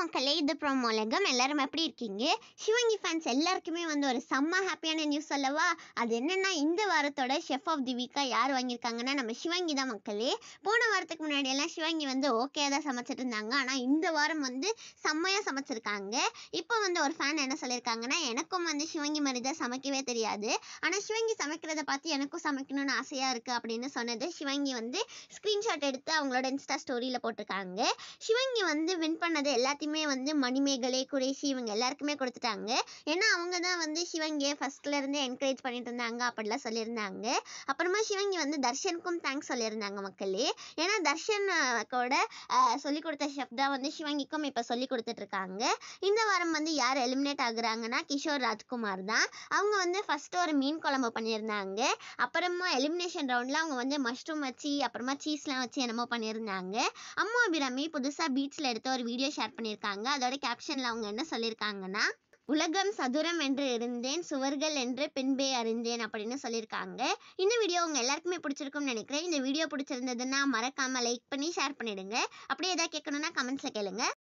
மக்களே இது ப்ரோமோ உலகம் எல்லாரும் எப்படி இருக்கீங்க சிவங்கி ஃபேன்ஸ் எல்லாருக்குமே வந்து ஒரு செம்ம ஹாப்பியான நியூஸ் சொல்லவா அது என்னன்னா இந்த வாரத்தோட ஷெஃப் ஆஃப் தி வீக்கா யார் வாங்கியிருக்காங்கன்னா நம்ம சிவங்கி தான் மக்களே போன வாரத்துக்கு முன்னாடி எல்லாம் சிவங்கி வந்து ஓகே தான் சமைச்சிட்டு இருந்தாங்க ஆனால் இந்த வாரம் வந்து செம்மையாக சமைச்சிருக்காங்க இப்போ வந்து ஒரு ஃபேன் என்ன சொல்லியிருக்காங்கன்னா எனக்கும் வந்து சிவங்கி மாதிரி தான் சமைக்கவே தெரியாது ஆனால் சிவங்கி சமைக்கிறத பார்த்து எனக்கும் சமைக்கணும்னு ஆசையாக இருக்குது அப்படின்னு சொன்னது சிவங்கி வந்து ஸ்க்ரீன்ஷாட் எடுத்து அவங்களோட இன்ஸ்டா ஸ்டோரியில் போட்டிருக்காங்க சிவங்கி வந்து வின் பண்ணது எல்லாத்தையுமே வந்து மணிமேகலை குரேஷி இவங்க எல்லாருக்குமே கொடுத்துட்டாங்க ஏன்னா அவங்க தான் வந்து சிவங்கியை ஃபர்ஸ்ட்ல இருந்தே என்கரேஜ் பண்ணிட்டு இருந்தாங்க அப்படிலாம் சொல்லியிருந்தாங்க அப்புறமா சிவங்கி வந்து தர்ஷனுக்கும் தேங்க்ஸ் சொல்லியிருந்தாங்க மக்களே ஏன்னா தர்ஷனோட சொல்லி கொடுத்த ஷெஃப் தான் வந்து சிவங்கிக்கும் இப்போ சொல்லி கொடுத்துட்டு இருக்காங்க இந்த வாரம் வந்து யார் எலிமினேட் ஆகுறாங்கன்னா கிஷோர் ராஜ்குமார் தான் அவங்க வந்து ஃபர்ஸ்ட் ஒரு மீன் குழம்பு பண்ணியிருந்தாங்க அப்புறமா எலிமினேஷன் ரவுண்டில் அவங்க வந்து மஷ்ரூம் வச்சு அப்புறமா சீஸ்லாம் வச்சு என்னமோ பண்ணியிருந்தாங்க அம்மா அபிராமி புதுசாக பீச்சில் எடுத்த ஒரு வீடியோ ஷேர் பண்ணியிருக்காங்க அதோட கேப்ஷனில் அவங்க என்ன சொல்லியிருக்காங்கன்னா உலகம் சதுரம் என்று இருந்தேன் சுவர்கள் என்று பின்பே அறிந்தேன் அப்படின்னு சொல்லியிருக்காங்க இந்த வீடியோ உங்க எல்லாருக்குமே பிடிச்சிருக்கும்னு நினைக்கிறேன் இந்த வீடியோ பிடிச்சிருந்ததுன்னா மறக்காம லைக் பண்ணி ஷேர் பண்ணிடுங்க அப்படியே எதாவது கேட்கணும்னா கமெண்ட்ஸ்ல கேளுங்க